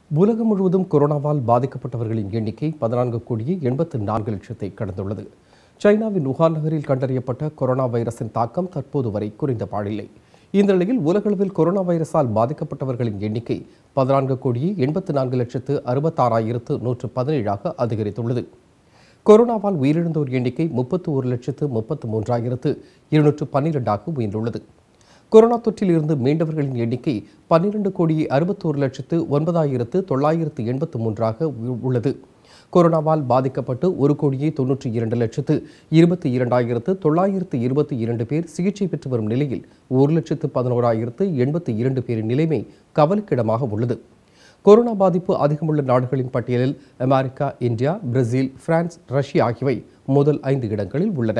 உலகம் முழுவதும் கொரோனாவால் பாதிக்கப்பட்டவர்களின் எண்ணிக்கை பதினான்கு கோடியே எண்பத்து நான்கு லட்சத்தை கடந்துள்ளது சைனாவின் உகான் நகரில் கண்டறியப்பட்ட கொரோனா வைரஸின் தாக்கம் தற்போது வரை குறைந்த பாடில்லை இந்த நிலையில் உலகளவில் கொரோனா வைரஸால் பாதிக்கப்பட்டவர்களின் எண்ணிக்கை பதினான்கு கோடியே எண்பத்து நான்கு லட்சத்து அறுபத்தாறாயிரத்து நூற்று பதினேழாக அதிகரித்துள்ளது கொரோனாவால் உயிரிழந்தோர் எண்ணிக்கை முப்பத்து ஒரு லட்சத்து முப்பத்து மூன்றாயிரத்து இருநூற்று பன்னிரெண்டாக உயர்ந்துள்ளது கொரோனா தொற்றில் இருந்து மீண்டவர்களின் எண்ணிக்கை பன்னிரண்டு கோடியே அறுபத்தோரு லட்சத்து ஒன்பதாயிரத்து தொள்ளாயிரத்து எண்பத்து மூன்றாக உ- உள்ளது கொரோனாவால் பாதிக்கப்பட்டு ஒரு கோடியே தொன்னூற்றி இரண்டு லட்சத்து இருபத்தி இரண்டாயிரத்து தொள்ளாயிரத்து இருபத்தி இரண்டு பேர் சிகிச்சை பெற்று வரும் நிலையில் ஒரு லட்சத்து பதினோராயிரத்து எண்பத்தி இரண்டு பேரின் நிலைமை கவலைக்கிடமாக உள்ளது கொரோனா பாதிப்பு அதிகமுள்ள நாடுகளின் பட்டியலில் America India Brazil France Russia ஆகியவை முதல் ஐந்து இடங்களில் உள்ளன